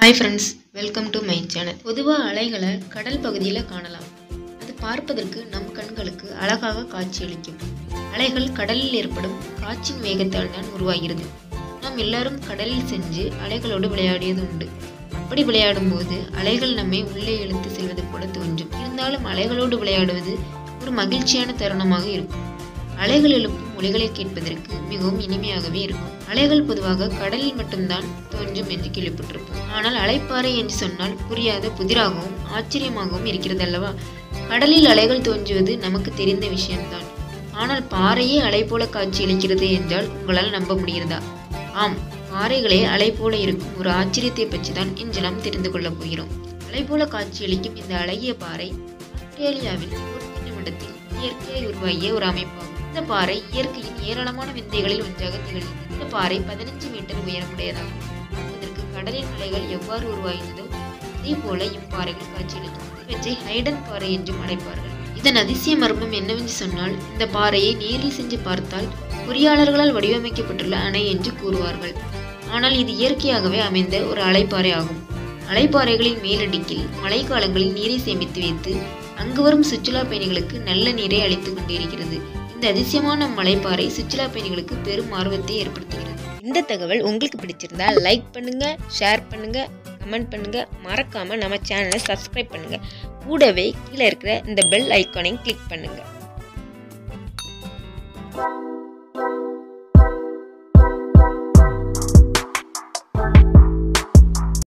hi friends welcome to my channel பொதுவாக அலைகளை கடல் பகுதியில் காணலாம் அது பார்ப்பதற்கு நம் கண்களுக்கு அழகாக காட்சியளிக்கும் அலைகள் கடலில் ஏற்படும் காற்றின் வேகத்தால் தான் உருவாகிறது நாம் எல்லாரும் கடலில் சென்று அலைகளோடு விளையாடியது உண்டு அப்படி விளையாடும் போது அலைகள் நம்மை உள்ளே இழுத்து செல்வது போல தோன்றும் இருந்தாலும் அலைகளோடு விளையாடுவது ஒரு மகிழ்ச்சியான தருணமாக இருக்கும் அலைகள் எழுப்பும் ஒலிகளை கேட்பதற்கு மிகவும் இனிமையாகவே இருக்கும் அலைகள் பொதுவாக கடலில் மட்டும்தான் தோன்றும் என்று கேள்விப்பட்டிருப்போம் ஆனால் அலைப்பாறை என்று சொன்னால் புரியாத புதிராகவும் ஆச்சரியமாகவும் இருக்கிறது அல்லவா கடலில் அலைகள் தோன்றுவது நமக்கு தெரிந்த விஷயம்தான் ஆனால் பாறையே அலை போல காட்சியளிக்கிறது என்றால் உங்களால் நம்ப முடிகிறதா ஆம் பாறைகளே அலை போல இருக்கும் ஒரு ஆச்சரியத்தை பற்றி தான் இன்று நாம் தெரிந்து கொள்ளப் போகிறோம் அலை போல காட்சியளிக்கும் இந்த அழகிய பாறை ஆஸ்திரேலியாவில் ஒரு நிமிடத்தில் இயற்கையாய் உருவாகிய ஒரு அமைப்பாகும் இந்த பாறை இயற்கையின் ஏராளமான விந்தைகளில் ஒன்றாக திகழ்கிறது இந்த பாறை பதினஞ்சு மீட்டர் உயரமுடையதாகும் பார்ப்பதற்கு கடலின் அலைகள் எவ்வாறு உருவாகினதோ அதே போல இப்பாறைகள் காட்சியளிக்கும் இவற்றை ஹைடன் பாறை என்றும் அழைப்பார்கள் இதன் அதிசய மர்மம் என்னவென்று சொன்னால் இந்த பாறையை நேரில் சென்று பார்த்தால் பொறியாளர்களால் வடிவமைக்கப்பட்டுள்ள அணை என்று கூறுவார்கள் ஆனால் இது இயற்கையாகவே அமைந்த ஒரு அலைப்பாறை ஆகும் அலைப்பாறைகளின் மேலடிக்கில் மழைக்காலங்களில் நீரை சேமித்து வைத்து அங்கு வரும் சுற்றுலா பயணிகளுக்கு நல்ல நீரை அளித்துக் கொண்டிருக்கிறது இந்த அதிசயமான மலைப்பாறை சுற்றுலா பயணிகளுக்கு பெரும் ஆர்வத்தை ஏற்படுத்துகிறது இந்த தகவல் உங்களுக்கு பிடிச்சிருந்தா லைக் பண்ணுங்க ஷேர் பண்ணுங்க கமெண்ட் பண்ணுங்க மறக்காம நம்ம சேனலை சப்ஸ்கிரைப் பண்ணுங்க கூடவே கீழே இருக்கிற இந்த பெல் ஐக்கானையும் கிளிக் பண்ணுங்க